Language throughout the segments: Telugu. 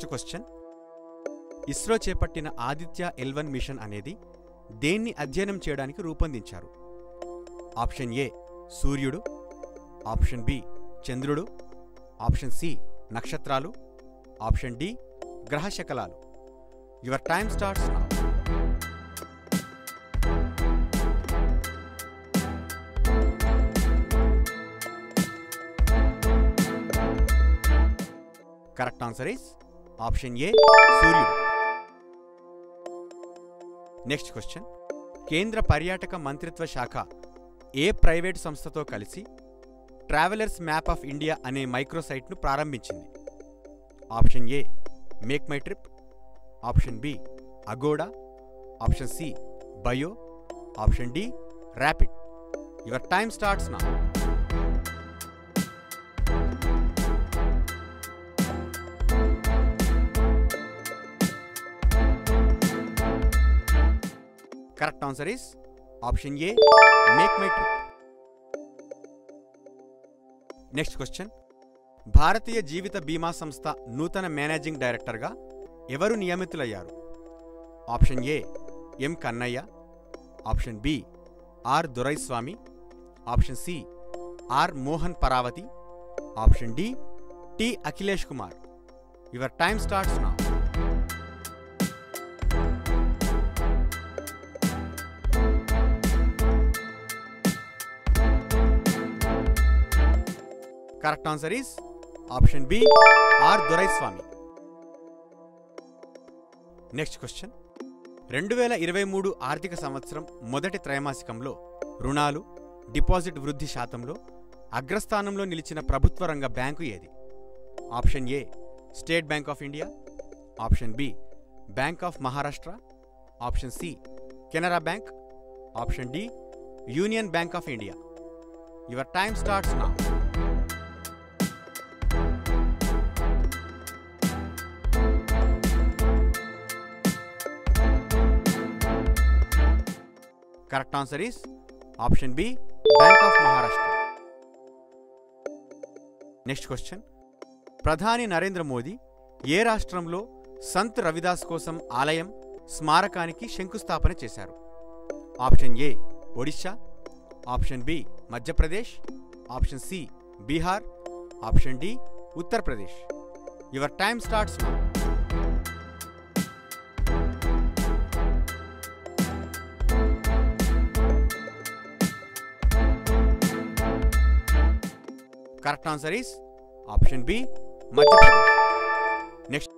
నెక్స్ట్ క్వశ్చన్ ఇస్రో చేపట్టిన ఆదిత్య ఎల్వన్ మిషన్ అనేది దేన్ని అధ్యయనం చేయడానికి రూపొందించారు ఆప్షన్ ఏ సూర్యుడు ఆప్షన్ బి చంద్రుడు ఆప్షన్ సి నక్షత్రాలు ఆప్షన్ డి గ్రహ శకలాలు your time starts now correct answer is option A సూర్యుడు నెక్స్ట్ క్వశ్చన్ కేంద్ర పర్యాటక మంత్రిత్వ శాఖ ఏ ప్రైవేట్ సంస్థతో కలిసి ట్రావెలర్స్ మ్యాప్ ఆఫ్ ఇండియా అనే మైక్రోసైట్ను ప్రారంభించింది option A MakeMyTrip option B Agoda option C బయో option D rapid your time starts నా correct answer is option A MakeMyTrip next question భారతీయ జీవిత బీమా సంస్థ నూతన మేనేజింగ్ డైరెక్టర్గా ఎవరు నియమితులయ్యారు option A M Kannaiah option B R Doraiswamy option C R Mohan Paravathi option D T Akhilesh Kumar your time starts నా correct answer is option B R Doraiswamy next question రెండు వేల ఇరవై మూడు ఆర్థిక సంవత్సరం మొదటి త్రైమాసికంలో రుణాలు డిపాజిట్ వృద్ధి శాతంలో అగ్రస్థానంలో నిలిచిన ప్రభుత్వ రంగ బ్యాంకు ఏది option A State Bank of India option B Bank of Maharashtra option C Canara Bank option D Union Bank of India your time starts నా correct answer is option B Bank of Maharashtra next question ప్రధాని నరేంద్ర మోదీ ఏ రాష్ట్రంలో సంత్ రవిదాస్ కోసం ఆలయం స్మారకానికి శంకుస్థాపన చేశారు option A Odisha option B Madhya Pradesh option C Bihar option D Uttar Pradesh your time starts now correct answer is option B Madhya Pradesh next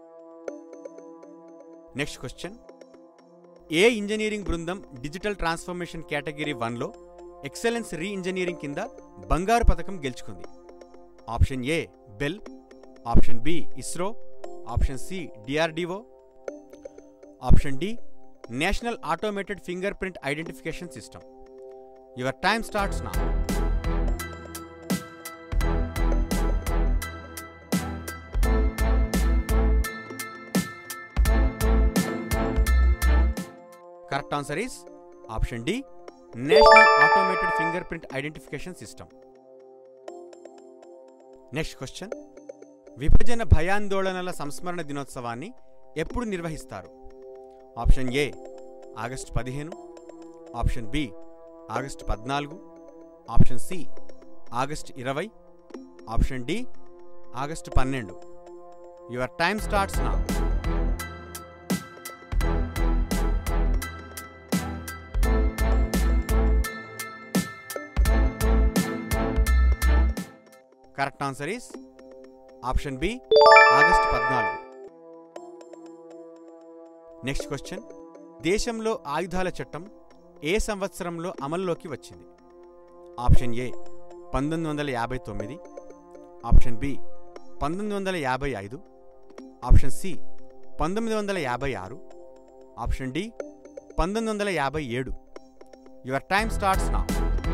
next question ఏ ఇంజనీరింగ్ బృందం డిజిటల్ ట్రాన్స్ఫర్మేషన్ కేటగిరీ వన్లో ఎక్సలెన్స్ రీ ఇంజనీరింగ్ కింద బంగారు పథకం గెలుచుకుంది option A BEL option B ISRO option C DRDO option D National Automated finger print identification System your time starts నా correct answer is option D National Automated finger print identification system next question విభజన భయాందోళనల సంస్మరణ దినోత్సవాన్ని ఎప్పుడు నిర్వహిస్తారు ఆప్షన్ ఏ ఆగస్టు పదిహేను ఆప్షన్ బి ఆగస్టు పద్నాలుగు ఆప్షన్ సి ఆగస్టు ఇరవై ఆప్షన్ డి ఆగస్టు పన్నెండు యువర్ టైమ్ స్టార్ట్స్ నా correct answer is option B August పద్నాలుగు నెక్స్ట్ క్వశ్చన్ దేశంలో ఆయుధాల చట్టం ఏ సంవత్సరంలో అమల్లోకి వచ్చింది ఆప్షన్ ఏ పంతొమ్మిది వందల యాభై తొమ్మిది ఆప్షన్ బి పంతొమ్మిది వందల యాభై ఐదు ఆప్షన్ సి పంతొమ్మిది వందల యాభై ఆరు ఆప్షన్ డి పంతొమ్మిది వందల యాభై ఏడు యువర్ టైమ్ స్టార్ట్స్ నా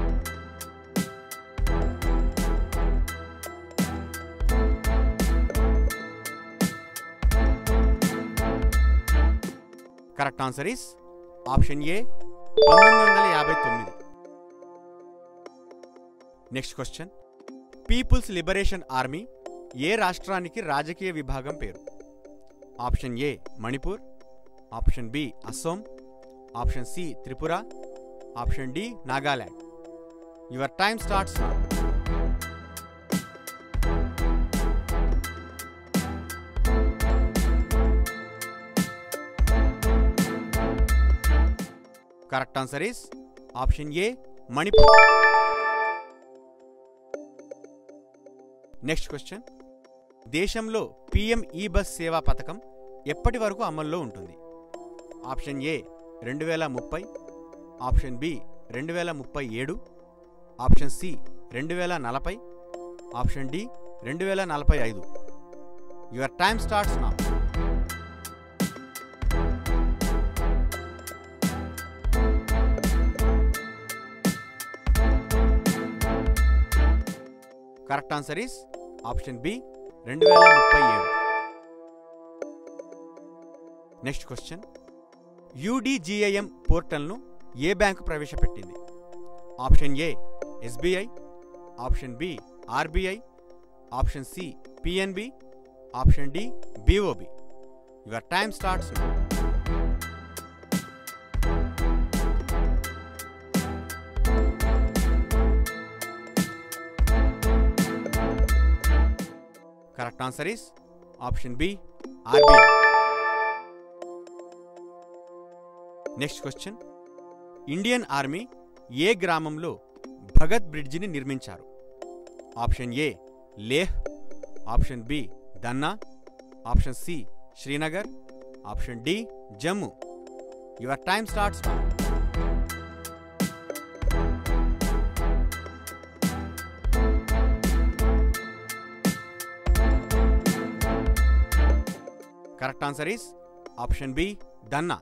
correct answer is option A పంతొమ్మిది వందల యాభై తొమ్మిది next question People's Liberation Army ఏ రాష్ట్రానికి రాజకీయ విభాగం పేరు option A Manipur option B Assam option C Tripura option D Nagaland your time starts now correct answer is option A Manipur next question దేశంలో పిఎం ఈ బస్ సేవా పథకం ఎప్పటి వరకు అమల్లో ఉంటుంది ఆప్షన్ ఏ రెండు వేల ముప్పై ఆప్షన్ బి రెండు వేల ముప్పై ఏడు ఆప్షన్ సి రెండు వేల నలభై ఆప్షన్ డి రెండు వేల నలభై ఐదు యువర్ టైమ్ స్టార్ట్స్ నా correct answer is option B రెండు వేల ముప్పై ఏడు నెక్స్ట్ క్వశ్చన్ యూడిజిఐఎం పోర్టల్ను ఏ బ్యాంకు ప్రవేశపెట్టింది option A SBI option B RBI option C PNB option D BOB your time starts now correct answer is option B RBI next question Indian Army ఏ గ్రామంలో భగత్ బ్రిడ్జిని నిర్మించారు option A Leh option B Danna option C Srinagar option D Jammu your time starts now correct answer is option B Danna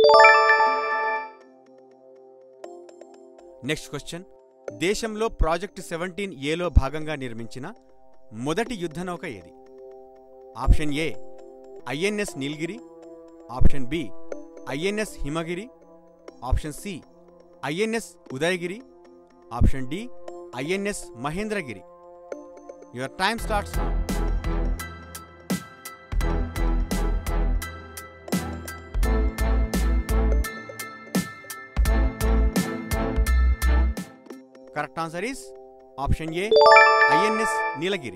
next question దేశంలో ప్రాజెక్ట్ సెవెంటీన్ ఏలో భాగంగా నిర్మించిన మొదటి యుద్ధనౌక ఏది option A INS Nilgiri option B INS Himgiri option C INS Udaygiri option D INS Mahendragiri your time starts now correct answer is option A INS Nilgiri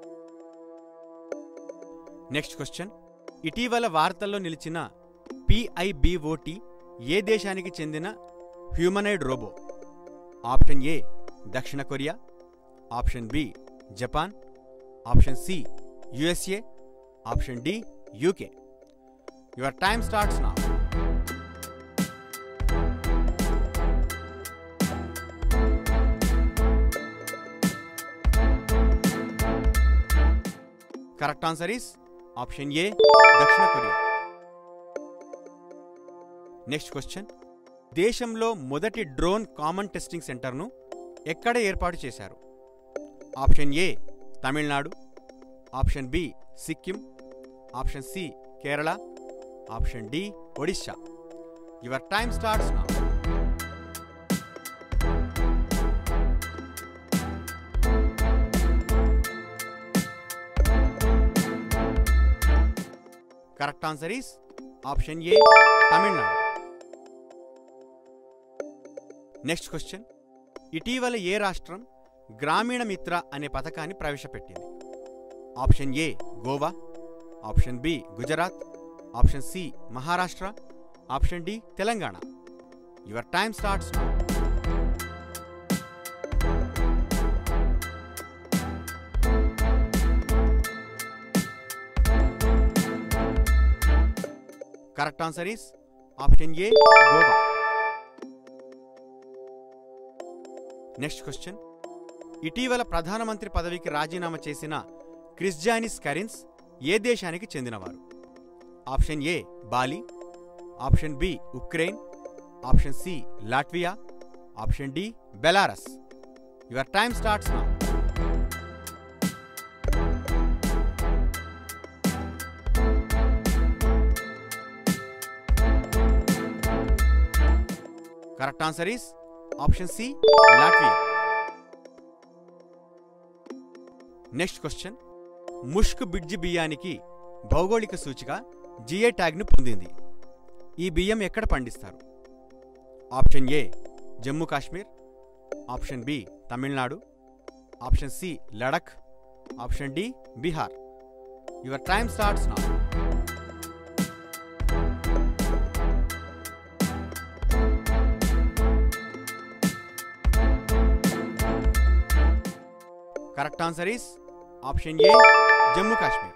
next question ఇటీవల వార్తల్లో నిలిచిన పిఐబిఓటి ఏ దేశానికి చెందిన హ్యూమనైడ్ రోబో ఆప్షన్ ఏ దక్షిణ Korea option B Japan option C USA option D UK your time starts నా correct answer is option A దక్షిణ కొరియా నెక్స్ట్ క్వశ్చన్ దేశంలో మొదటి డ్రోన్ కామన్ టెస్టింగ్ సెంటర్ను ఎక్కడ ఏర్పాటు చేశారు option A Tamil Nadu option B Sikkim option C Kerala option D Odisha your time starts నా correct answer is option A Tamil Nadu next question ఇటీవల ఏ రాష్ట్రం గ్రామీణ మిత్ర అనే పథకాన్ని ప్రవేశపెట్టింది option A Goa option B Gujarat option C Maharashtra option D Telangana your time starts now correct answer is option A Goa next question ఇటీవల ప్రధానమంత్రి పదవికి రాజీనామా చేసిన క్రిస్జానిస్ కరిన్స్ ఏ దేశానికి చెందినవారు option A Bali option B Ukraine option C Latvia option D Belarus your time starts నా correct answer is option C Latvia next question Mushk Budji బియ్యానికి భౌగోళిక సూచిక జిఐ ట్యాగ్ను పొందింది ఈ బియ్యం ఎక్కడ పండిస్తారు option A Jammu Kashmir option B Tamil Nadu option C Ladakh option D Bihar your time starts నా correct answer is option A Jammu Kashmir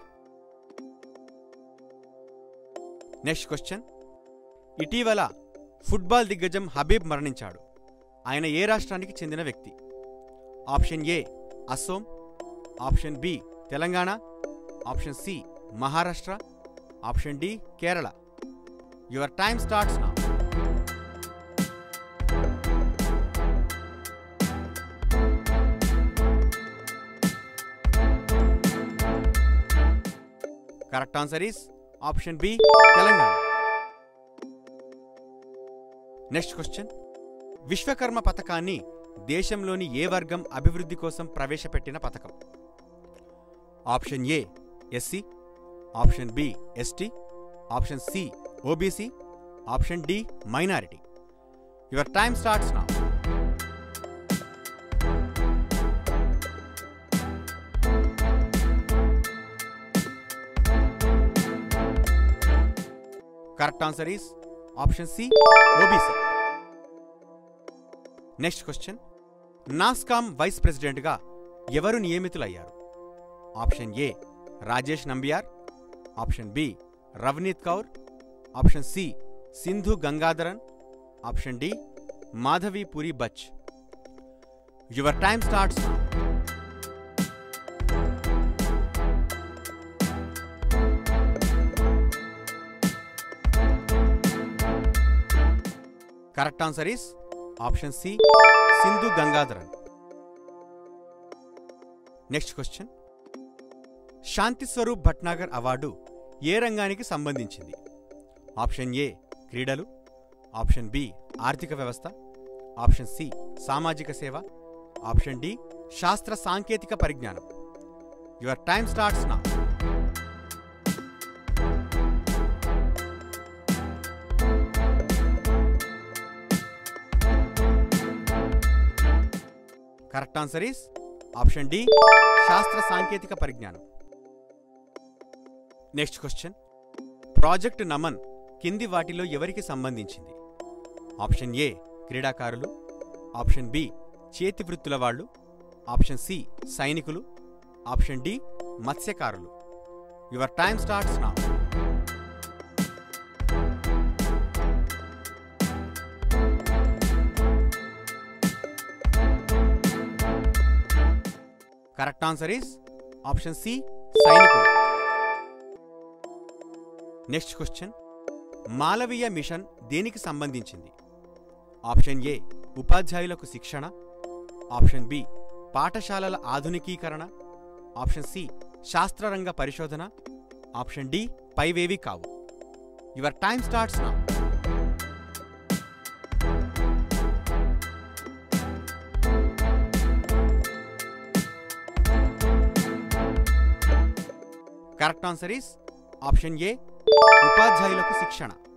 next question ఇటీవల ఫుట్బాల్ దిగ్గజం హబీబ్ మరణించాడు ఆయన ఏ రాష్ట్రానికి చెందిన వ్యక్తి option A Assam option B Telangana option C Maharashtra option D Kerala your time starts నా correct answer is option B Telangana next question Vishwakarma పథకాన్ని దేశంలోని ఏ వర్గం అభివృద్ధి కోసం ప్రవేశపెట్టిన పథకం option A SC option B ST option C OBC option D minority your time starts నా correct answer is option C OBC next question NASSCOM vice ప్రెసిడెంట్గా ఎవరు నియమితులయ్యారు option A Rajesh Nambiar option B Ravneet Kaur option C Sindhu Gangadharan option D Madhavi Puri Buch your time starts correct answer is option C Sindhu Gangadharan next question Shanti Swarup Bhatnagar award ఏ రంగానికి సంబంధించింది ఆప్షన్ ఏ క్రీడలు ఆప్షన్ బి ఆర్థిక వ్యవస్థ ఆప్షన్ సి సామాజిక సేవ ఆప్షన్ డి శాస్త్ర సాంకేతిక పరిజ్ఞానం యువర్ టైమ్ స్టార్ట్స్ నా correct answer is option D శాస్త్ర సాంకేతిక పరిజ్ఞానం నెక్స్ట్ క్వశ్చన్ ప్రాజెక్ట్ నమన్ కింది వాటిలో ఎవరికి సంబంధించింది ఆప్షన్ ఏ క్రీడాకారులు ఆప్షన్ బి చేతి వృత్తుల వాళ్ళు ఆప్షన్ సి సైనికులు ఆప్షన్ డి మత్స్యకారులు యువర్ టైమ్ స్టార్ట్స్ నా correct answer is option C సైనికులు నెక్స్ట్ క్వశ్చన్ మాలవీయ మిషన్ దేనికి సంబంధించింది ఆప్షన్ ఏ ఉపాధ్యాయులకు శిక్షణ ఆప్షన్ బి పాఠశాలల ఆధునికీకరణ ఆప్షన్ సి శాస్త్రరంగ పరిశోధన ఆప్షన్ డి పైవేవి కావు యువర్ టైమ్ స్టార్ట్స్ నా correct answer is option A ఉపాధ్యాయులకు శిక్షణ